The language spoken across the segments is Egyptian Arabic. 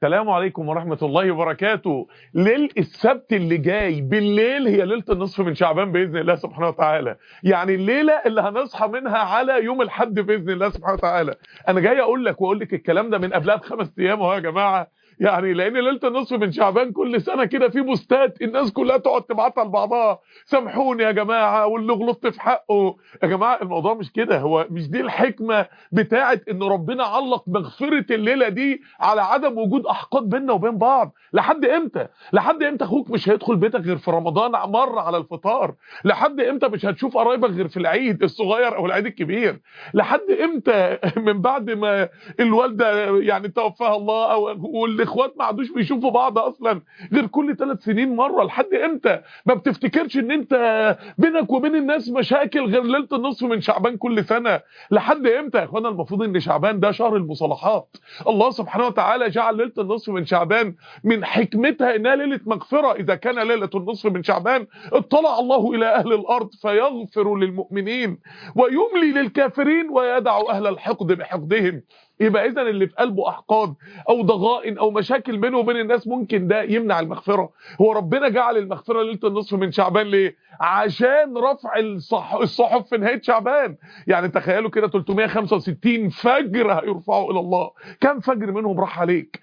السلام عليكم ورحمة الله وبركاته ليل السبت اللي جاي بالليل هي ليلة النصف من شعبان بإذن الله سبحانه وتعالى يعني الليلة اللي هنصحى منها على يوم الحد بإذن الله سبحانه وتعالى أنا جاي أقول لك وأقول لك الكلام ده من قبلها بخمس أيام أهو يا جماعة يعني لان ليله النصف من شعبان كل سنه كده في بوستات الناس كلها تقعد تبعتها لبعضها سامحوني يا جماعه واللي غلطت في حقه يا جماعه الموضوع مش كده هو مش دي الحكمه بتاعه ان ربنا علق مغفره الليله دي على عدم وجود احقاد بيننا وبين بعض لحد امتى لحد امتى اخوك مش هيدخل بيتك غير في رمضان مره على الفطار لحد امتى مش هتشوف قرايبك غير في العيد الصغير او العيد الكبير لحد امتى من بعد ما الوالده يعني توفاها الله او والاخوات ما عادوش بيشوفوا بعض اصلا غير كل ثلاث سنين مره لحد امتى ما بتفتكرش ان انت بينك وبين الناس مشاكل غير ليله النصف من شعبان كل سنه لحد امتى يا اخوانا المفروض ان شعبان ده شهر المصالحات الله سبحانه وتعالى جعل ليله النصف من شعبان من حكمتها انها ليله مغفره اذا كان ليله النصف من شعبان اطلع الله الى اهل الارض فيغفر للمؤمنين ويملي للكافرين ويدع اهل الحقد بحقدهم يبقى اذا اللي في قلبه احقاد او ضغائن او مشاكل بينه وبين الناس ممكن ده يمنع المغفره هو ربنا جعل المغفره ليله النصف من شعبان ليه عشان رفع الصح... الصحف في نهايه شعبان يعني تخيلوا كده 365 فجر هيرفعوا الى الله كم فجر منهم راح عليك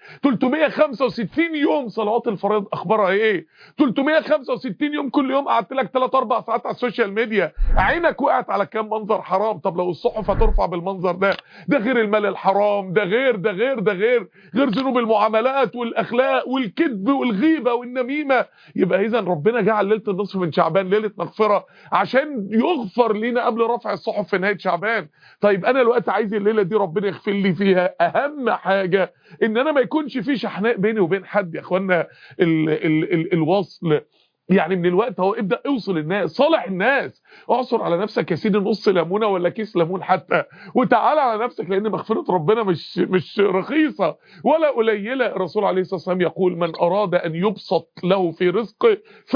365 يوم صلوات الفرائض اخبارها ايه 365 يوم كل يوم قعدت لك 3 4 ساعات على السوشيال ميديا عينك وقعت على كام منظر حرام طب لو الصحف هترفع بالمنظر ده ده غير المال الحرام ده غير ده غير ده غير غير ذنوب المعاملات والاخلاق والكذب والغيبه والنميمه يبقى اذا ربنا جعل ليله النصف من شعبان ليله مغفره عشان يغفر لينا قبل رفع الصحف في نهايه شعبان طيب انا الوقت عايز الليله دي ربنا يغفر لي فيها اهم حاجه ان انا ما يكونش في شحناء بيني وبين حد يا اخوانا ال ال ال الوصل يعني من الوقت هو ابدا اوصل الناس صالح الناس اعصر على نفسك يا سيدي نص ليمونه ولا كيس ليمون حتى وتعالى على نفسك لان مغفره ربنا مش مش رخيصه ولا قليله الرسول عليه الصلاه والسلام يقول من اراد ان يبسط له في رزقه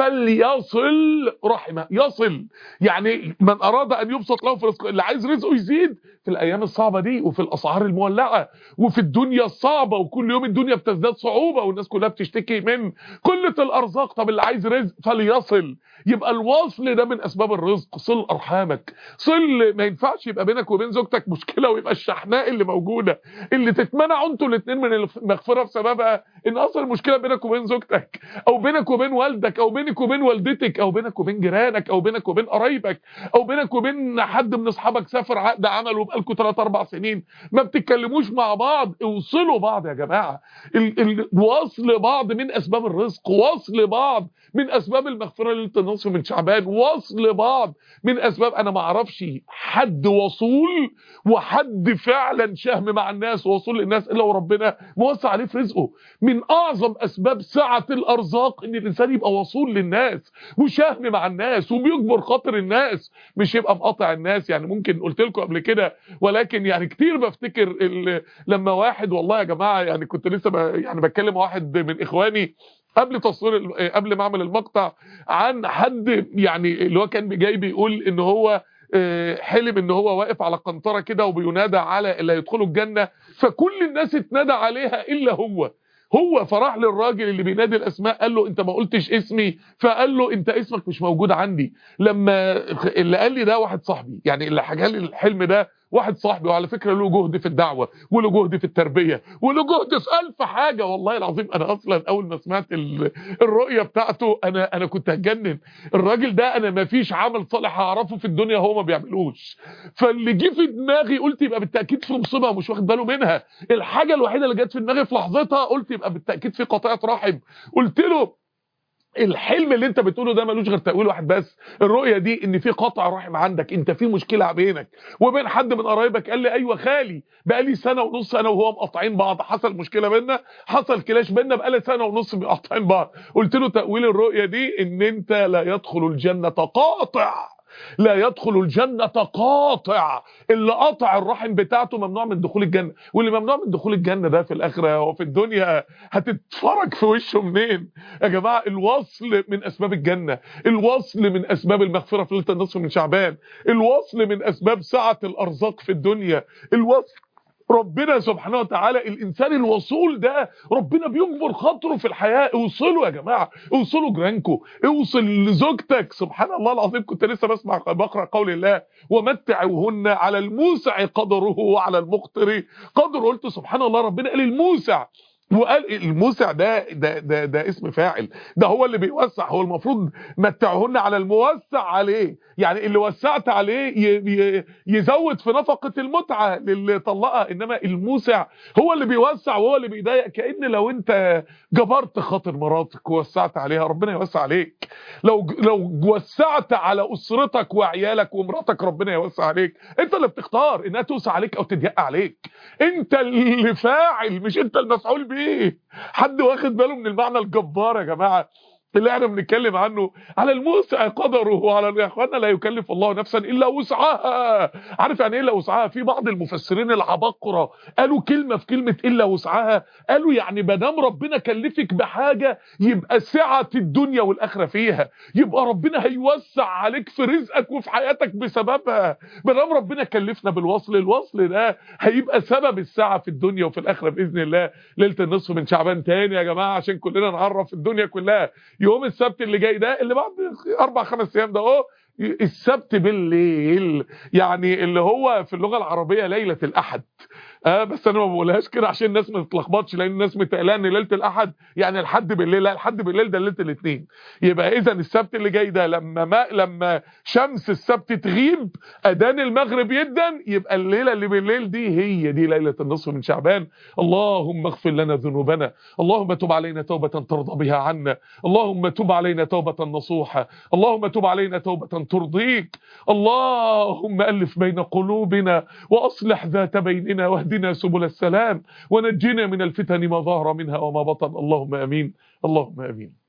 فليصل رحمه يصل يعني من اراد ان يبسط له في رزقه اللي عايز رزقه يزيد في الايام الصعبه دي وفي الاسعار المولعه وفي الدنيا الصعبه وكل يوم الدنيا بتزداد صعوبه والناس كلها بتشتكي من قله الارزاق طب اللي عايز رزق فليصل يبقى الوصل ده من اسباب الرزق صل ارحامك صل ما ينفعش يبقى بينك وبين زوجتك مشكله ويبقى الشحناء اللي موجوده اللي تتمنعوا انتوا الاثنين من المغفره بسببها ان اصل المشكله بينك وبين زوجتك او بينك وبين والدك او بينك وبين والدتك او بينك وبين جيرانك او بينك وبين قرايبك او بينك وبين حد من اصحابك سافر عقد عمل وبقالكم 3 4 سنين ما بتتكلموش مع بعض اوصلوا بعض يا جماعه وصل بعض من اسباب الرزق وصل بعض من اسباب المغفره ليله النصف من شعبان وصل بعض من اسباب انا ما اعرفش حد وصول وحد فعلا شهم مع الناس ووصول للناس الا وربنا موسع عليه في رزقه من اعظم اسباب سعه الارزاق ان الانسان يبقى وصول للناس وشهم مع الناس وبيجبر خاطر الناس مش يبقى مقاطع الناس يعني ممكن قلت لكم قبل كده ولكن يعني كتير بفتكر لما واحد والله يا جماعه يعني كنت لسه يعني بتكلم واحد من اخواني قبل تصوير قبل ما اعمل المقطع عن حد يعني اللي هو كان جاي بيقول ان هو حلم ان هو واقف على قنطره كده وبينادى على اللي هيدخلوا الجنه فكل الناس اتنادى عليها الا هو هو فراح للراجل اللي بينادي الاسماء قال له انت ما قلتش اسمي فقال له انت اسمك مش موجود عندي لما اللي قال لي ده واحد صاحبي يعني اللي حكى لي الحلم ده واحد صاحبي وعلى فكره له جهد في الدعوه وله جهد في التربيه وله جهد في ألف حاجه والله العظيم انا اصلا اول ما سمعت الرؤيه بتاعته انا انا كنت هتجنن الراجل ده انا ما فيش عمل صالح اعرفه في الدنيا هو ما بيعملوش فاللي جه في دماغي قلت يبقى بالتاكيد في مصيبه مش واخد باله منها الحاجه الوحيده اللي جت في دماغي في لحظتها قلت يبقى بالتاكيد في قطيعه رحم قلت له الحلم اللي انت بتقوله ده ملوش غير تاويل واحد بس الرؤيه دي ان في قطع رحم عندك انت في مشكله بينك وبين حد من قرايبك قال لي ايوه خالي بقالي سنه ونص انا وهو مقاطعين بعض حصل مشكله بينا حصل كلاش بينا بقالي سنه ونص مقاطعين بعض قلت له تاويل الرؤيه دي ان انت لا يدخل الجنه قاطع لا يدخل الجنة قاطع اللي قاطع الرحم بتاعته ممنوع من دخول الجنة واللي ممنوع من دخول الجنة ده في الآخرة وفي الدنيا هتتفرج في وشه منين يا جماعة الوصل من أسباب الجنة الوصل من أسباب المغفرة في ليلة النصف من شعبان الوصل من أسباب سعة الأرزاق في الدنيا الوصل ربنا سبحانه وتعالى الانسان الوصول ده ربنا بيجبر خاطره في الحياه اوصلوا يا جماعه اوصلوا جيرانكم اوصل لزوجتك سبحان الله العظيم كنت لسه بسمع بقرا قول الله ومتعوهن على الموسع قدره وعلى المقتر قدره قلت سبحان الله ربنا قال الموسع وقال الموسع ده ده ده, ده اسم فاعل ده هو اللي بيوسع هو المفروض متعهن على الموسع عليه يعني اللي وسعت عليه يزود في نفقة المتعة للي طلقها انما الموسع هو اللي بيوسع وهو اللي بيضايق كأن لو انت جبرت خاطر مراتك ووسعت عليها ربنا يوسع عليك لو لو وسعت على اسرتك وعيالك ومراتك ربنا يوسع عليك انت اللي بتختار انها توسع عليك او تضيق عليك انت اللي فاعل مش انت المفعول بيه حد واخد باله من المعنى الجبار يا جماعه اللي احنا بنتكلم عنه على الموسع قدره وعلى يا اخوانا لا يكلف الله نفسا الا وسعها عارف يعني ايه الا وسعها في بعض المفسرين العباقره قالوا كلمه في كلمه الا وسعها قالوا يعني ما دام ربنا كلفك بحاجه يبقى سعه الدنيا والاخره فيها يبقى ربنا هيوسع عليك في رزقك وفي حياتك بسببها ما دام ربنا كلفنا بالوصل الوصل ده هيبقى سبب السعه في الدنيا وفي الاخره باذن الله ليله النصف من شعبان تاني يا جماعه عشان كلنا نعرف الدنيا كلها يوم السبت اللي جاي ده اللي بعد اربع خمس ايام ده اهو السبت بالليل يعني اللي هو في اللغه العربيه ليله الاحد اه بس انا ما بقولهاش كده عشان الناس ما تتلخبطش لان الناس متقلقه ان ليله الاحد يعني الحد بالليل لا الحد بالليل ده ليله الاثنين يبقى اذا السبت اللي جاي ده لما ما لما شمس السبت تغيب اذان المغرب يدن يبقى الليله اللي بالليل دي هي دي ليله النصف من شعبان اللهم اغفر لنا ذنوبنا اللهم تب علينا توبه ترضى بها عنا اللهم تب علينا توبه نصوحه اللهم تب علينا توبه ترضيك اللهم الف بين قلوبنا واصلح ذات بيننا واهدنا سبل السلام ونجنا من الفتن ما ظهر منها وما بطن اللهم امين اللهم امين